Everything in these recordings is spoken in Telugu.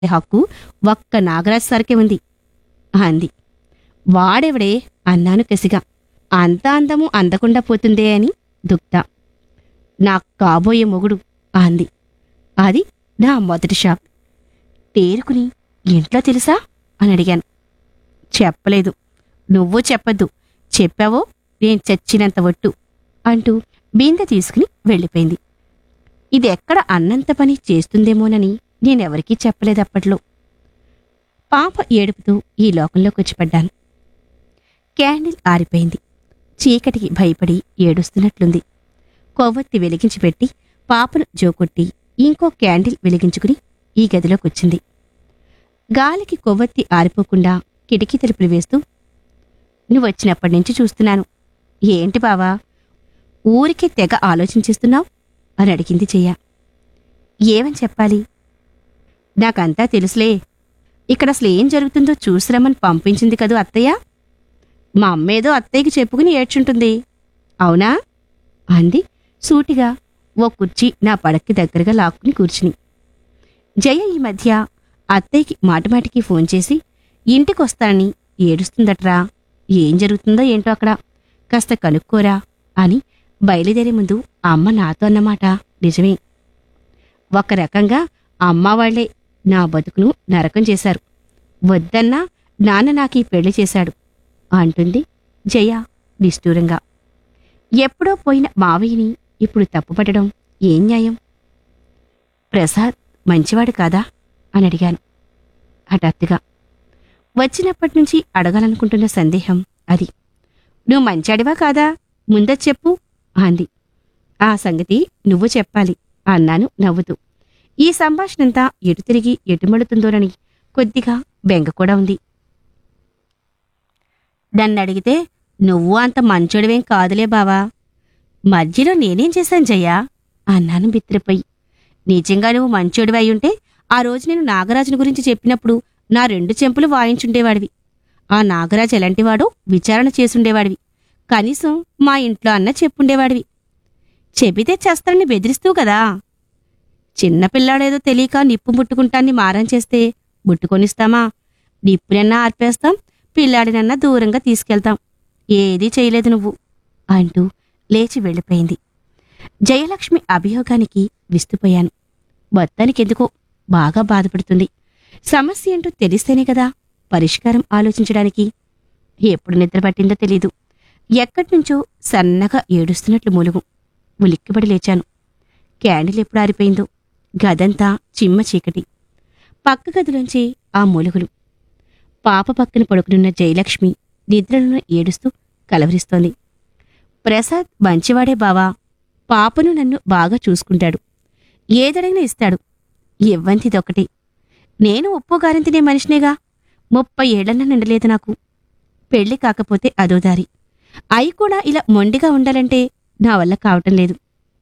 హక్కు ఒక్క నాగరాజు సార్కే ఉంది అంది వాడెవడే అన్నాను కసిగా అంత అందము అందకుండా పోతుందే అని దుక్త నా కాబోయే మొగుడు అంది అది నా మొదటి షాక్ తేరుకుని ఇంట్లో తెలుసా అని అడిగాను చెప్పలేదు నువ్వు చెప్పద్దు చెప్పావో నేను చచ్చినంత ఒట్టు అంటూ బిందె తీసుకుని వెళ్ళిపోయింది ఇది ఎక్కడ అన్నంత పని చేస్తుందేమోనని నేనెవరికీ చెప్పలేదు అప్పట్లో పాప ఏడుపుతూ ఈ లోకంలోకి వచ్చి పడ్డాను క్యాండిల్ ఆరిపోయింది చీకటికి భయపడి ఏడుస్తున్నట్లుంది కొవ్వొత్తి వెలిగించి పెట్టి పాపను జోకొట్టి ఇంకో క్యాండిల్ వెలిగించుకుని ఈ గదిలోకి వచ్చింది గాలికి కొవ్వొత్తి ఆరిపోకుండా కిటికీ తలుపులు వేస్తూ నువ్వు వచ్చినప్పటి నుంచి చూస్తున్నాను ఏంటి బావా ఊరికే తెగ ఆలోచించిస్తున్నావు అని అడిగింది చెయ్య ఏమని చెప్పాలి నాకంతా తెలుసులే ఇక్కడ అసలు ఏం జరుగుతుందో చూసిరమ్మని పంపించింది కదూ అత్తయ్య మా అమ్మేదో అత్తయ్యకి చెప్పుకుని ఏడ్చుంటుంది అవునా అంది సూటిగా ఓ కుర్చీ నా పడక్కి దగ్గరగా లాక్కుని కూర్చుని జయ ఈ మధ్య అత్తయ్యకి మాటిమాటికి ఫోన్ చేసి ఇంటికొస్తానని ఏడుస్తుందట్రా ఏం జరుగుతుందో ఏంటో అక్కడ కాస్త కనుక్కోరా అని బయలుదేరే ముందు అమ్మ నాతో అన్నమాట నిజమే ఒక రకంగా అమ్మ వాళ్లే నా బతుకును నరకం చేశారు వద్దన్నా నాన్న నాకు ఈ పెళ్లి చేశాడు అంటుంది జయ నిష్ఠూరంగా ఎప్పుడో పోయిన మావయ్యని ఇప్పుడు తప్పుపట్టడం ఏం న్యాయం ప్రసాద్ మంచివాడు కాదా అని అడిగాను హఠాత్తుగా వచ్చినప్పటి నుంచి అడగాలనుకుంటున్న సందేహం అది నువ్వు మంచాడివా కాదా ముందది చెప్పు అంది ఆ సంగతి నువ్వు చెప్పాలి అన్నాను నవ్వుతూ ఈ సంభాషణంతా ఎటు తిరిగి ఎటు మడుతుందోనని కొద్దిగా బెంగ కూడా ఉంది నన్ను అడిగితే నువ్వు అంత మంచోడివేం కాదులే బావా మధ్యలో నేనేం చేశాను జయ్యా అన్నాను బిత్రిపోయి నిజంగా నువ్వు మంచోడివి అయి ఉంటే ఆ రోజు నేను నాగరాజుని గురించి చెప్పినప్పుడు నా రెండు చెంపులు వాయించుండేవాడివి ఆ నాగరాజు ఎలాంటివాడో విచారణ చేసుండేవాడివి కనీసం మా ఇంట్లో అన్న చెప్పుండేవాడివి చెబితే చేస్తానని బెదిరిస్తూ కదా చిన్నపిల్లాడేదో తెలియక నిప్పు ముట్టుకుంటాన్ని మారం చేస్తే ముట్టుకొనిస్తామా నిప్పునన్నా ఆర్పేస్తాం పిల్లాడినన్నా దూరంగా తీసుకెళ్తాం ఏదీ చేయలేదు నువ్వు అంటూ లేచి వెళ్ళిపోయింది జయలక్ష్మి అభియోగానికి విస్తుపోయాను మొత్తానికెందుకో బాగా బాధపడుతుంది సమస్య ఏంటో తెలిస్తేనే కదా పరిష్కారం ఆలోచించడానికి ఎప్పుడు నిద్ర పట్టిందో తెలీదు ఎక్కడ్నుంచో సన్నగా ఏడుస్తున్నట్లు మూలుగు ఉలిక్కిపడి లేచాను క్యాండిల్ ఎప్పుడు ఆరిపోయిందో గదంతా చిమ్మ చీకటి పక్క గదిలోంచి ఆ మూలుగులు పాప పక్కన పడుకునున్న జయలక్ష్మి నిద్రలను ఏడుస్తూ కలవరిస్తోంది ప్రసాద్ మంచివాడే బావా పాపను నన్ను బాగా చూసుకుంటాడు ఏదడైనా ఇస్తాడు ఇవ్వంతిదొకటి నేను ఉప్పు గారం తినే మనిషినేగా ముప్పై ఏళ్లన్నా నిండలేదు నాకు పెళ్లి కాకపోతే అదో దారి అయి కూడా ఇలా మొండిగా ఉండాలంటే నా వల్ల కావటం లేదు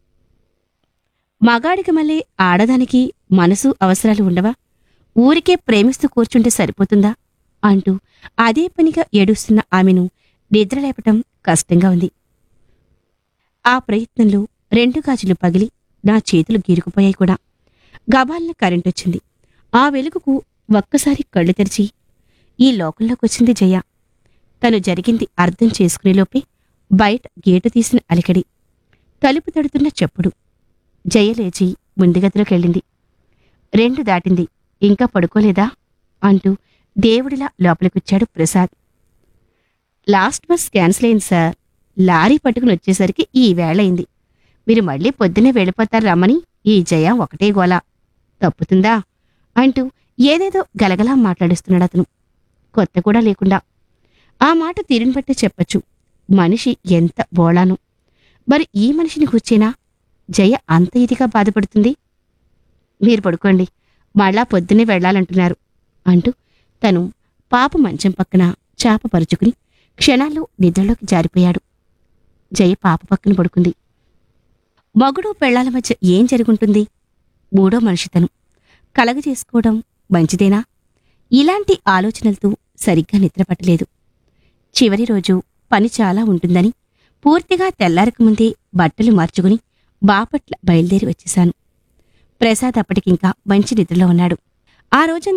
మగాడికి మళ్ళీ ఆడదానికి మనసు అవసరాలు ఉండవా ఊరికే ప్రేమిస్తూ కూర్చుంటే సరిపోతుందా అంటూ అదే పనిగా ఏడుస్తున్న ఆమెను నిద్రలేపటం కష్టంగా ఉంది ఆ ప్రయత్నంలో రెండు గాజులు పగిలి నా చేతులు గీరుకుపోయాయి కూడా గబాల్న కరెంటొచ్చింది ఆ వెలుగుకు ఒక్కసారి కళ్ళు తెరిచి ఈ లోకంలోకొచ్చింది జయ తను జరిగింది అర్థం చేసుకునేలోపే బయట గేటు తీసిన అలికడి తలుపు తడుతున్న చెప్పుడు జయ లేచి ముందుగదిలోకెళ్ళింది రెండు దాటింది ఇంకా పడుకోలేదా అంటూ దేవుడిలా లోపలికొచ్చాడు ప్రసాద్ లాస్ట్ బస్ క్యాన్సిల్ అయింది సార్ లారీ పట్టుకుని వచ్చేసరికి ఈ వేళయింది మీరు మళ్ళీ పొద్దునే వెళ్ళిపోతారు రమ్మని ఈ జయ ఒకటే గోల తప్పుతుందా అంటూ ఏదేదో గలగలా మాట్లాడిస్తున్నాడు అతను కొత్త కూడా లేకుండా ఆ మాట తీరుని బట్టి చెప్పచ్చు మనిషి ఎంత బోళాను మరి ఈ మనిషిని కూర్చేనా జయ అంత ఇదిగా బాధపడుతుంది మీరు పడుకోండి మళ్ళా పొద్దునే వెళ్ళాలంటున్నారు అంటూ తను పాప మంచం పక్కన చాప పరుచుకుని క్షణాల్లో నిద్రలోకి జారిపోయాడు జయ పాప పక్కన పడుకుంది మగుడు పెళ్లాల మధ్య ఏం జరుగుంటుంది మూడో మనిషితను కలగజేసుకోవడం మంచిదేనా ఇలాంటి ఆలోచనలతో సరిగ్గా నిద్రపట్టలేదు చివరి రోజు పని చాలా ఉంటుందని పూర్తిగా తెల్లారకముందే బట్టలు మార్చుకుని బాపట్ల బయలుదేరి వచ్చేశాను ప్రసాద్ అప్పటికింకా మంచి నిద్రలో ఉన్నాడు ఆ రోజంతా